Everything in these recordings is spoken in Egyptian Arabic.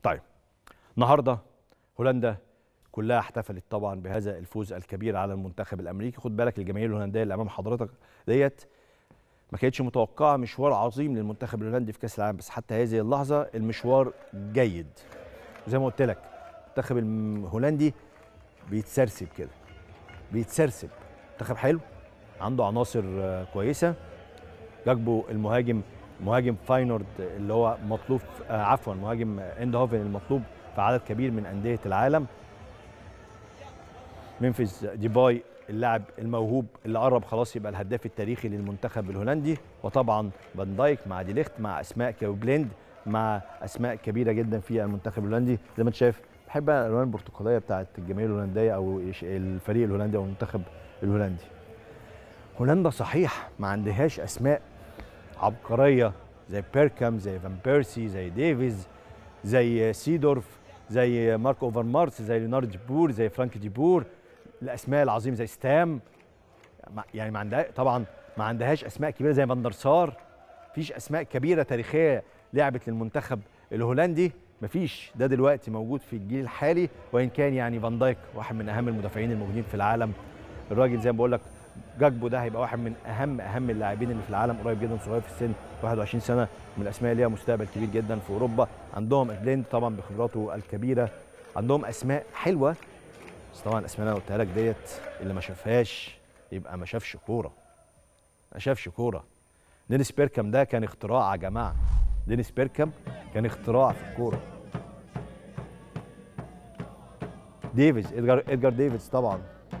طيب النهارده هولندا كلها احتفلت طبعا بهذا الفوز الكبير على المنتخب الامريكي خد بالك الجماهير الهولنديه اللي امام حضرتك ديت ما كانتش متوقعه مشوار عظيم للمنتخب الهولندي في كاس العالم بس حتى هذه اللحظه المشوار جيد زي ما قلت لك المنتخب الهولندي بيتسرسب كده بيتسرسب منتخب حلو عنده عناصر آه، كويسه جاكبو المهاجم مهاجم فاينورد اللي هو مطلوب آه، عفوا مهاجم اندهوفن المطلوب في عدد كبير من انديه العالم ممفيس ديباي اللاعب الموهوب اللي قرب خلاص يبقى الهداف التاريخي للمنتخب الهولندي وطبعا فان دايك مع ديليخت مع اسماء كوبليند مع اسماء كبيره جدا في المنتخب الهولندي زي ما انت شايف بحب الالوان البرتقاليه بتاعت الجماهير الهولنديه او الفريق الهولندي او المنتخب الهولندي هولندا صحيح ما عندهاش اسماء عبقريه زي بيركام زي فان بيرسي زي ديفيز زي سيدورف زي مارك اوفر مارس زي ليوناردو دي بور زي فرانك دي بور الاسماء العظيمه زي ستام يعني ما عندها طبعا ما عندهاش اسماء كبيره زي فاندر سار مفيش اسماء كبيره تاريخيه لعبت للمنتخب الهولندي مفيش ده دلوقتي موجود في الجيل الحالي وان كان يعني فان دايك واحد من اهم المدافعين الموجودين في العالم الراجل زي ما بقول لك جاكبو ده هيبقى واحد من اهم اهم اللاعبين اللي في العالم قريب جدا صغير في السن 21 سنه من الاسماء اللي ليها مستقبل كبير جدا في اوروبا عندهم بليند طبعا بخبراته الكبيره عندهم اسماء حلوه بس طبعا الاسماء اللي انا قلتها لك ديت اللي ما شافهاش يبقى ما شافش كوره ما شافش كوره دينيس بيركام ده كان اختراع يا جماعه دينيس بيركام كان اختراع في الكوره ديفيز ادجار ادجار ديفيز طبعا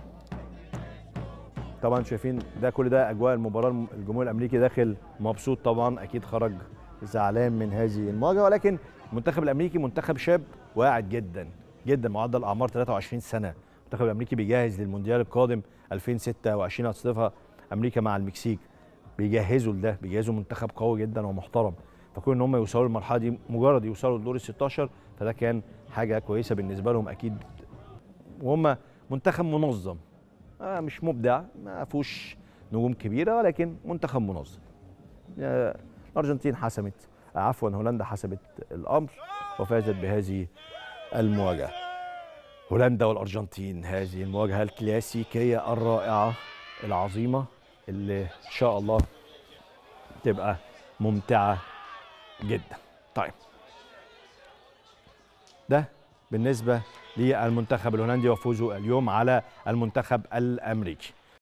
طبعا شايفين ده كل ده اجواء المباراه الجمهور الامريكي داخل مبسوط طبعا اكيد خرج زعلان من هذه المواجهه ولكن المنتخب الامريكي منتخب شاب واعد جدا جدا معدل اعمار 23 سنه المنتخب الامريكي بيجهز للمونديال القادم 2026 هتستضيفها امريكا مع المكسيك بيجهزوا لده بيجهزوا منتخب قوي جدا ومحترم فكون ان هم يوصلوا للمرحله دي مجرد يوصلوا لدور ال 16 فده كان حاجه كويسه بالنسبه لهم اكيد وهم منتخب منظم آه مش مبدع ما فيهوش نجوم كبيره ولكن منتخب منظم آه، الارجنتين حسمت آه، عفوا هولندا حسبت الامر وفازت بهذه المواجهه هولندا والارجنتين هذه المواجهه الكلاسيكيه الرائعه العظيمه اللي ان شاء الله تبقى ممتعه جدا طيب ده بالنسبه للمنتخب الهولندي وفوزه اليوم على المنتخب الامريكي